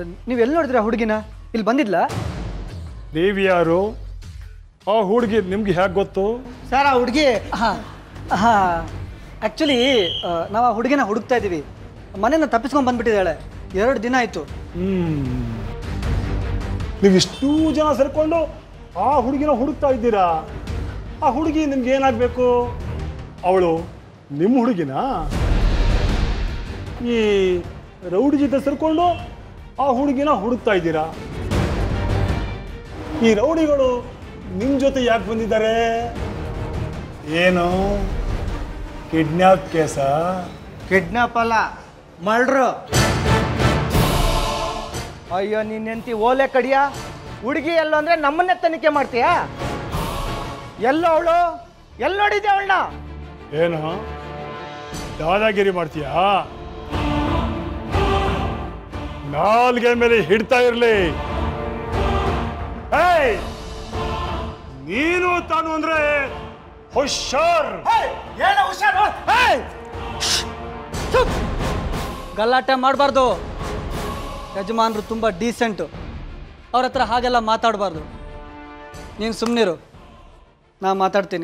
ನೀವು ಎಲ್ಲಿ ನೋಡಿದ್ರಿ ಆ ಹುಡುಗಿನ ಇಲ್ಲಿ ಬಂದಿದ್ಲಾ ದೇವಿ ಯಾರು ಆ ಹುಡುಗಿ ನಿಮ್ಗೆ ಹೇಗೆ ಗೊತ್ತು ಸರ್ ಆ ಹುಡುಗಿ ಹಾಂ ಹಾಂ ಆ್ಯಕ್ಚುಲಿ ನಾವು ಆ ಹುಡುಗಿನ ಹುಡುಕ್ತಾ ಇದ್ದೀವಿ ಮನೆಯಿಂದ ತಪ್ಪಿಸ್ಕೊಂಡು ಬಂದ್ಬಿಟ್ಟಿದ್ದಾಳೆ ಎರಡು ದಿನ ಆಯಿತು ಹ್ಮ್ ನೀವು ಇಷ್ಟೂ ಜನ ಸೇರ್ಕೊಂಡು ಆ ಹುಡುಗಿನ ಹುಡುಕ್ತಾ ಇದ್ದೀರಾ ಆ ಹುಡುಗಿ ನಿಮ್ಗೆ ಏನಾಗಬೇಕು ಅವಳು ನಿಮ್ಮ ಹುಡುಗಿನ ಈ ರೌಡಿ ಜೊತೆ ಸೇರ್ಕೊಂಡು ಆ ಹುಡುಗಿನ ಹುಡುಕ್ತಾ ಇದ್ದೀರಾ ಈ ರೌಡಿಗಳು ನಿಮ್ಮ ಜೊತೆ ಯಾಕೆ ಬಂದಿದ್ದಾರೆ ಏನು ಕಿಡ್ನ್ಯಾಪ್ ಕೇಸಾ ಕಿಡ್ನಾಪ್ ಅಲ್ಲ ಮಳ್ರು ಅಯ್ಯೋ ನಿನ್ನ ಹೆಂಡತಿ ಓಲೆ ಕಡಿಯ ಹುಡುಗಿ ಎಲ್ಲೋ ಅಂದ್ರೆ ನಮ್ಮನ್ನೇ ತನಿಖೆ ಮಾಡ್ತೀಯಾ ಎಲ್ಲೋ ಅವಳು ಎಲ್ಲಿ ನೋಡಿದ್ದೆ ಅವಳನ್ನ ಏನು ದಾದಾಗಿರಿ ಮಾಡ್ತೀಯಾ ನಾಲ್ಗೆ ಮೇಲೆ ಹಿಡ್ತಾ ಇರ್ಲಿ ಏಯ್! ನೀನು ತಾನು ಅಂದ್ರೆ ಹುಷಾರ್ ಗಲಾಟೆ ಮಾಡಬಾರ್ದು ಯಜಮಾನರು ತುಂಬ ಡೀಸೆಂಟು ಅವ್ರ ಹತ್ರ ಹಾಗೆಲ್ಲ ಮಾತಾಡಬಾರ್ದು ನೀನು ಸುಮ್ಮನಿರು ನಾ ಮಾತಾಡ್ತೀನಿ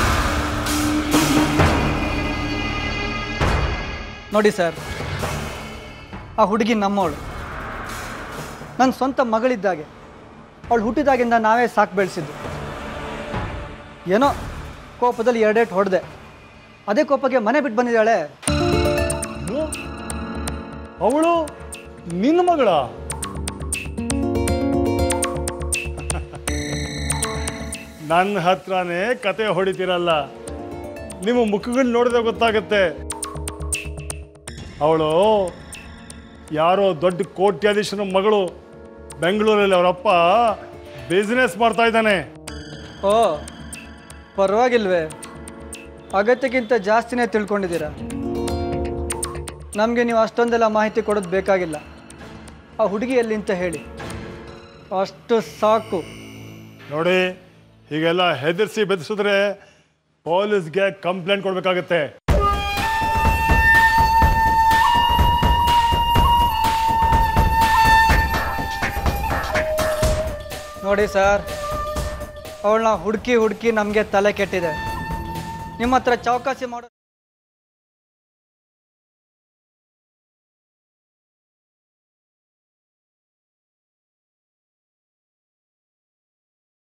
ನೋಡಿ ಸರ್ ಆ ಹುಡುಗಿ ನಮ್ಮವಳು ನನ್ನ ಸ್ವಂತ ಮಗಳಿದ್ದಾಗೆ ಅವಳು ಹುಟ್ಟಿದಾಗಿಂದ ನಾವೇ ಸಾಕು ಬೆಳೆಸಿದ್ದು ಏನೋ ಕೋಪದಲ್ಲಿ ಎರಡೇಟ್ ಹೊಡೆದೆ ಅದೇ ಕೋಪಕ್ಕೆ ಮನೆ ಬಿಟ್ಟು ಬಂದಿದ್ದಾಳೆ ಏನು? ಅವಳು ನಿನ್ನ ಮಗಳ ನನ್ನ ಹತ್ರನೇ ಕತೆ ಹೊಡಿತೀರಲ್ಲ ನಿಮ್ಮ ಮುಖಗಳು ನೋಡಿದ್ರೆ ಗೊತ್ತಾಗುತ್ತೆ ಅವಳು ಯಾರೋ ದೊಡ್ಡ ಕೋಟ್ಯಾಧೀಶನ ಮಗಳು ಬೆಂಗಳೂರಲ್ಲಿ ಅವರಪ್ಪ ಬಿಸ್ನೆಸ್ ಮಾಡ್ತಾ ಇದ್ದಾನೆ ಓ ಪರವಾಗಿಲ್ವೇ ಅಗತ್ಯಕ್ಕಿಂತ ಜಾಸ್ತಿನೇ ತಿಳ್ಕೊಂಡಿದ್ದೀರಾ ನಮಗೆ ನೀವು ಅಷ್ಟೊಂದೆಲ್ಲ ಮಾಹಿತಿ ಕೊಡೋದು ಬೇಕಾಗಿಲ್ಲ ಆ ಹುಡುಗಿ ಎಲ್ಲಿ ಅಂತ ಹೇಳಿ ಅಷ್ಟು ಸಾಕು ನೋಡಿ ಹೀಗೆಲ್ಲ ಹೆದರ್ಸಿ ಬೆದರಿಸಿದ್ರೆ ಪೊಲೀಸ್ಗೆ ಕಂಪ್ಲೇಂಟ್ ಕೊಡ್ಬೇಕಾಗತ್ತೆ ನೋಡಿ ಸರ್ ಅವಳನ್ನ ಹುಡುಕಿ ಹುಡುಕಿ ನಮಗೆ ತಲೆ ಕೆಟ್ಟಿದೆ ನಿಮ್ಮ ಹತ್ರ ಚೌಕಾಸಿ ಮಾಡೋ